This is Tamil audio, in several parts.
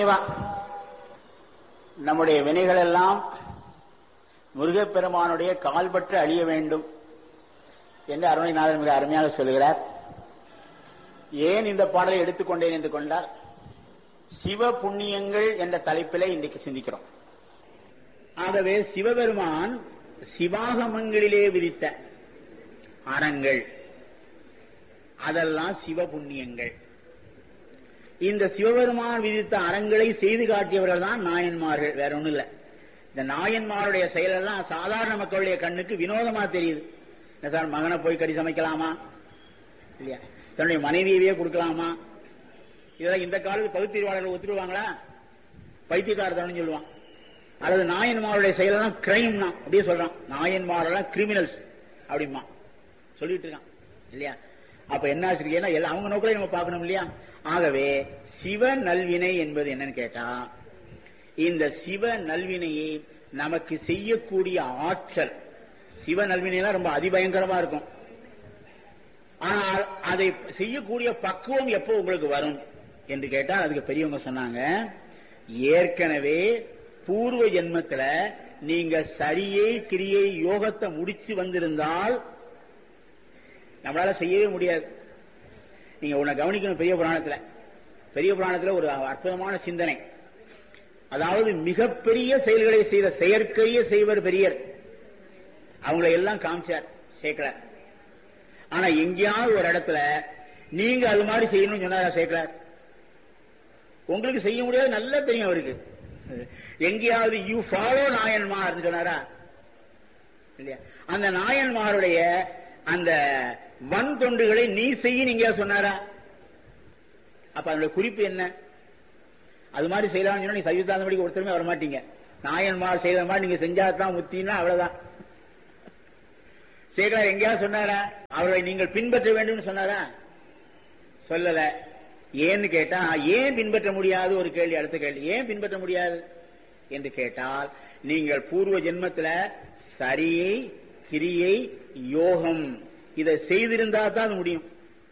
இறைவா, நம்முடைய வினைகள் எல்லாம் முருகப்பெருமானுடைய கால்பற்று அழிய வேண்டும் என்று அருணைநாதன் மிக அருமையாக சொல்கிறார் ஏன் இந்த பாடலை எடுத்துக்கொண்டேன் என்று கொண்டால் சிவ புண்ணியங்கள் என்ற தலைப்பிலே இன்றைக்கு சிந்திக்கிறோம் ஆகவே சிவபெருமான் சிவாகமங்களிலே விதித்த அறங்கள் அதெல்லாம் சிவ புண்ணியங்கள் இந்த சிவபெருமான் விதித்த அறங்களை செய்து காட்டியவர்கள் தான் நாயன்மார்கள் வேற ஒண்ணும் இல்ல இந்த நாயன்மாருடைய செயலெல்லாம் சாதாரண மக்களுடைய கண்ணுக்கு வினோதமா தெரியுது என்ன சார் மகனை போய் கறி சமைக்கலாமா இல்லையா தன்னுடைய மனைவியவே கொடுக்கலாமா இதெல்லாம் இந்த காலத்து பகுத்தறிவாளர்கள் ஒத்துருவாங்களா பைத்தியக்காரத்தனம் சொல்லுவான் அல்லது நாயன்மாருடைய செயலெல்லாம் கிரைம்னா அப்படியே சொல்றான் நாயன்மாரெல்லாம் கிரிமினல்ஸ் அப்படிமா சொல்லிட்டு இருக்கான் இல்லையா அப்ப என்ன ஆசிரியர் எல்லாம் அவங்க நோக்கிலே நம்ம பார்க்கணும் இல்லையா ஆகவே சிவ நல்வினை என்பது என்னன்னு கேட்டா இந்த சிவ நல்வினையை நமக்கு செய்யக்கூடிய ஆற்றல் சிவ நல்வினைலாம் ரொம்ப அதிபயங்கரமா இருக்கும் ஆனால் அதை செய்யக்கூடிய பக்குவம் எப்போ உங்களுக்கு வரும் என்று கேட்டால் அதுக்கு பெரியவங்க சொன்னாங்க ஏற்கனவே பூர்வ ஜென்மத்துல நீங்க சரியை கிரியை யோகத்தை முடிச்சு வந்திருந்தால் நம்மளால செய்யவே முடியாது நீங்க உன்னை கவனிக்கணும் பெரிய புராணத்துல பெரிய புராணத்துல ஒரு அற்புதமான சிந்தனை அதாவது மிகப்பெரிய செயல்களை செய்த செயற்கைய செய்வர் பெரியர் அவங்களை எல்லாம் காமிச்சார் சேர்க்கலார் ஆனா எங்கேயாவது ஒரு இடத்துல நீங்க அது மாதிரி செய்யணும்னு சொன்னாரா சேர்க்கலார் உங்களுக்கு செய்ய முடியாது நல்லா தெரியும் அவருக்கு எங்கேயாவது யூ ஃபாலோ நாயன்மார் சொன்னாரா இல்லையா அந்த நாயன்மாருடைய அந்த வன் தொண்டுகளை நீ செய்ய நீங்க சொன்னாரா அப்ப அதனுடைய குறிப்பு என்ன அது மாதிரி செய்யலாம்னு சொன்னா நீ சைவத்தாந்தபடிக்கு ஒருத்தருமே வர மாட்டீங்க நாயன்மார் செய்த மாதிரி நீங்க செஞ்சாதான் முத்தினா அவ்வளவுதான் சேகரார் எங்கேயாவது சொன்னாரா அவர்களை நீங்கள் பின்பற்ற வேண்டும் சொன்னாரா சொல்லல ஏன்னு கேட்டா ஏன் பின்பற்ற முடியாது ஒரு கேள்வி அடுத்த கேள்வி ஏன் பின்பற்ற முடியாது என்று கேட்டால் நீங்கள் பூர்வ ஜென்மத்துல சரியை கிரியை யோகம் இதை செய்திருந்தா தான் அது முடியும்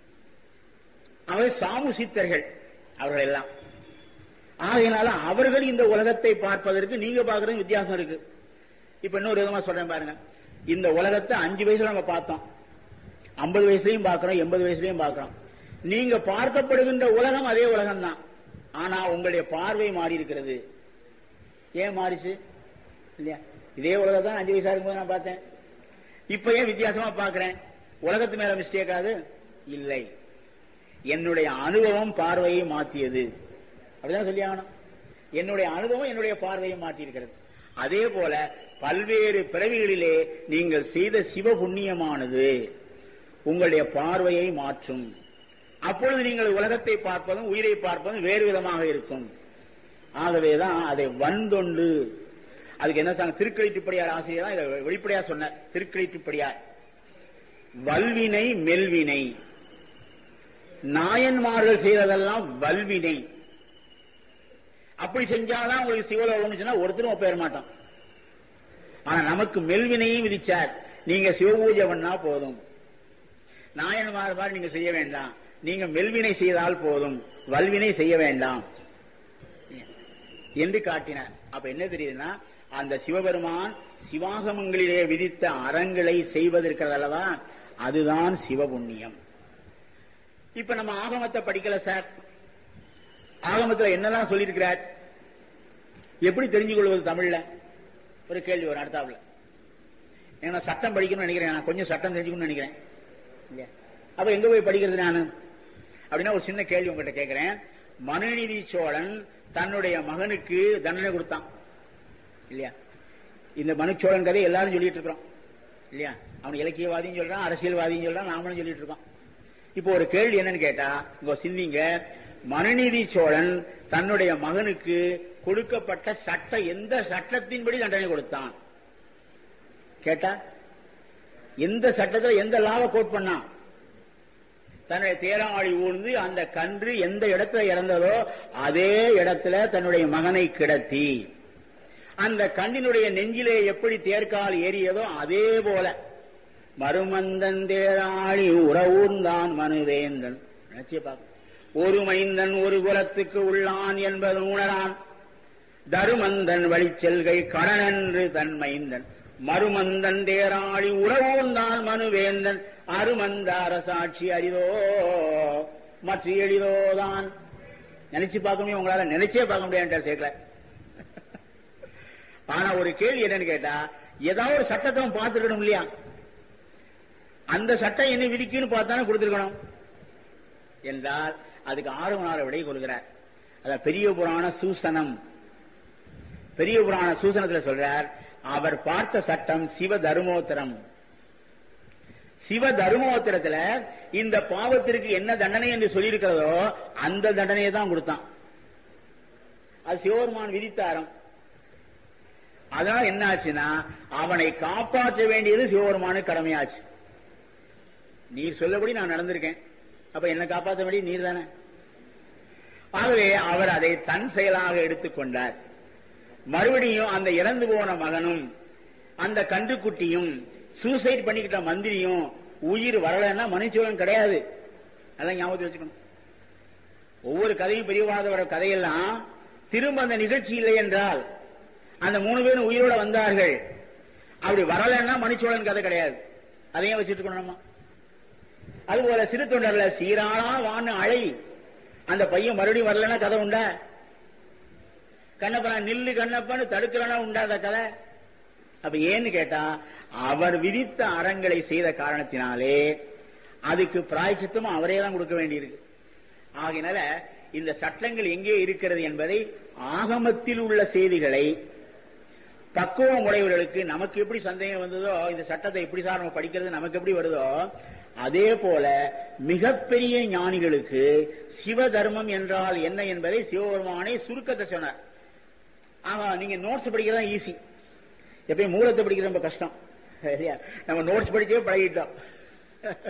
அவர் சாமுசித்தர்கள் அவர்கள் எல்லாம் ஆகையினால அவர்கள் இந்த உலகத்தை பார்ப்பதற்கு நீங்க பாக்குறது வித்தியாசம் இருக்கு இப்ப இன்னொரு விதமா சொல்றேன் பாருங்க இந்த உலகத்தை அஞ்சு வயசுல நம்ம பார்த்தோம் ஐம்பது வயசுலயும் பார்க்கிறோம் எண்பது வயசுலயும் பார்க்கிறோம் நீங்க பார்க்கப்படுகின்ற உலகம் அதே உலகம் தான் ஆனா உங்களுடைய பார்வை மாறி இருக்கிறது ஏன் மாறிச்சு இல்லையா இதே உலகம் தான் அஞ்சு வயசா இருக்கும்போது நான் பார்த்தேன் இப்ப ஏன் வித்தியாசமா பாக்குறேன் உலகத்து மேல மிஸ்டேக் ஆகுது இல்லை என்னுடைய அனுபவம் பார்வையை மாற்றியது அப்படிதான் சொல்லி ஆகணும் என்னுடைய அனுபவம் என்னுடைய பார்வையை மாற்றி இருக்கிறது அதே போல பல்வேறு பிறவிகளிலே நீங்கள் செய்த சிவ புண்ணியமானது உங்களுடைய பார்வையை மாற்றும் அப்பொழுது நீங்கள் உலகத்தை பார்ப்பதும் உயிரை பார்ப்பதும் வேறு விதமாக இருக்கும் ஆகவேதான் அதை வந்தொண்டு அதுக்கு என்ன சொன்ன திருக்கழிட்டுப்படியார் ஆசிரியர் தான் இதை வெளிப்படையா சொன்ன திருக்கழிட்டுப்படியார் வல்வினை மெல்வினை நாயன்மார்கள் செய்ததெல்லாம் வல்வினை அப்படி செஞ்சாதான் உங்களுக்கு சிவலோகம் சொன்னா ஒருத்தரும் பெயர மாட்டான் ஆனா நமக்கு மெல்வினையும் விதிச்சார் நீங்க சிவபூஜை பண்ணா போதும் நாயன்மார் மாதிரி நீங்க செய்ய வேண்டாம் நீங்க மெல்வினை செய்தால் போதும் வல்வினை செய்ய வேண்டாம் என்று காட்டினார் அப்ப என்ன தெரியுதுன்னா அந்த சிவபெருமான் சிவாகமங்களிலே விதித்த அறங்களை செய்வதற்கிறது அல்லவா அதுதான் சிவபுண்ணியம் இப்ப நம்ம ஆகமத்தை படிக்கல சார் ஆகமத்தில் என்னெல்லாம் சொல்லியிருக்கிறார் எப்படி தெரிஞ்சு கொள்வது தமிழ்ல ஒரு கேள்வி ஒரு அடுத்தாப்புல ஏன்னா சட்டம் படிக்கணும்னு நினைக்கிறேன் நான் கொஞ்சம் சட்டம் தெரிஞ்சுக்கணும்னு நினைக்கிறேன் இல்லையா அப்ப எங்க போய் படிக்கிறது நான் அப்படின்னா ஒரு சின்ன கேள்வி உங்ககிட்ட கேட்கிறேன் மனுநீதி சோழன் தன்னுடைய மகனுக்கு தண்டனை கொடுத்தான் இல்லையா இந்த மனுச்சோழன் கதை எல்லாரும் சொல்லிட்டு இருக்கிறோம் இல்லையா அவன் இலக்கியவாதியும் சொல்றான் அரசியல்வாதியும் சொல்றான் நாமளும் சொல்லிட்டு இருக்கோம் இப்போ ஒரு கேள்வி என்னன்னு கேட்டா இங்க சிந்திங்க மனுநீதி சோழன் தன்னுடைய மகனுக்கு கொடுக்கப்பட்ட சட்ட எந்த சட்டத்தின்படி தண்டனை கொடுத்தான் கேட்டா எந்த சட்டத்தில் எந்த லாவை கோட் பண்ணான் தன்னுடைய தேராளி ஊழ்ந்து அந்த கன்று எந்த இடத்துல இறந்ததோ அதே இடத்துல தன்னுடைய மகனை கிடத்தி அந்த கண்ணினுடைய நெஞ்சிலே எப்படி தேர்கால் ஏறியதோ அதே போல மருமந்தன் தேராளி உறவூர்ந்தான் மனுவேந்தன் நினைச்சே பார்க்க ஒரு மைந்தன் ஒரு குலத்துக்கு உள்ளான் என்பது உணரான் தருமந்தன் வழிச்செல்கை கடனென்று தன் மைந்தன் மறுமந்தன் தேராளி உறவோந்தான் மனுவேந்தன் அருமந்த அரசாட்சி அரிதோ மற்ற எளிதோதான் நினைச்சு பார்க்க முடியும் உங்களால நினைச்சே பார்க்க முடியாது சேர்க்கல ஆனா ஒரு கேள்வி என்னன்னு கேட்டா ஏதாவது ஒரு சட்டத்தை அவன் பார்த்துருக்கணும் இல்லையா அந்த சட்டம் என்ன விதிக்குன்னு பார்த்தானே கொடுத்திருக்கணும் என்றால் அதுக்கு ஆறுமனார விடை கொள்கிறார் அதான் பெரிய புராண சூசனம் பெரிய புராண சூசனத்துல சொல்றார் அவர் பார்த்த சட்டம் சிவ தர்மோத்தரம் சிவ தர்மோத்தரத்துல இந்த பாவத்திற்கு என்ன தண்டனை என்று சொல்லியிருக்கிறதோ அந்த தண்டனையை தான் கொடுத்தான் அது சிவபெருமான் விதித்தாரம் அதனால என்ன ஆச்சுன்னா அவனை காப்பாற்ற வேண்டியது சிவபெருமானுக்கு கடமையாச்சு நீர் சொல்லபடி நான் நடந்திருக்கேன் அப்ப என்ன காப்பாற்ற வேண்டியது நீர் தானே ஆகவே அவர் அதை தன் செயலாக எடுத்துக்கொண்டார் மறுபடியும் அந்த இறந்து போன மகனும் அந்த கண்டுக்குட்டியும் சூசைட் பண்ணிக்கிட்ட மந்திரியும் உயிர் வரலன்னா மனுஷன் கிடையாது அதான் ஞாபகத்தில் வச்சுக்கணும் ஒவ்வொரு கதையும் பெரியவாதவர கதையெல்லாம் திரும்ப அந்த நிகழ்ச்சி இல்லை என்றால் அந்த மூணு பேரும் உயிரோட வந்தார்கள் அப்படி வரலன்னா மனுஷோழன் கதை கிடையாது அதையும் வச்சுட்டு இருக்கணும் நம்ம அதுபோல சிறு தொண்டர்ல சீராளா வான்னு அழை அந்த பையன் மறுபடியும் வரலன்னா கதை உண்டா கண்ணப்பனா நில்லு கண்ணப்பன்னு தடுக்கிறனா உண்டாத கதை அப்ப ஏன்னு கேட்டா அவர் விதித்த அறங்களை செய்த காரணத்தினாலே அதுக்கு பிராய்ச்சித்தமும் அவரே தான் கொடுக்க வேண்டியிருக்கு ஆகினால இந்த சட்டங்கள் எங்கே இருக்கிறது என்பதை ஆகமத்தில் உள்ள செய்திகளை பக்குவம் உடையவர்களுக்கு நமக்கு எப்படி சந்தேகம் வந்ததோ இந்த சட்டத்தை எப்படி சார் நம்ம படிக்கிறது நமக்கு எப்படி வருதோ அதே போல மிகப்பெரிய ஞானிகளுக்கு சிவ தர்மம் என்றால் என்ன என்பதை சிவபெருமானே சுருக்கத்தை சொன்னார் ஆமா நீங்க நோட்ஸ் படிக்கிறதா ஈஸி எப்பயும் மூலத்தை படிக்கிறது ரொம்ப கஷ்டம் சரியா நம்ம நோட்ஸ் படிச்சே பழகிட்டோம்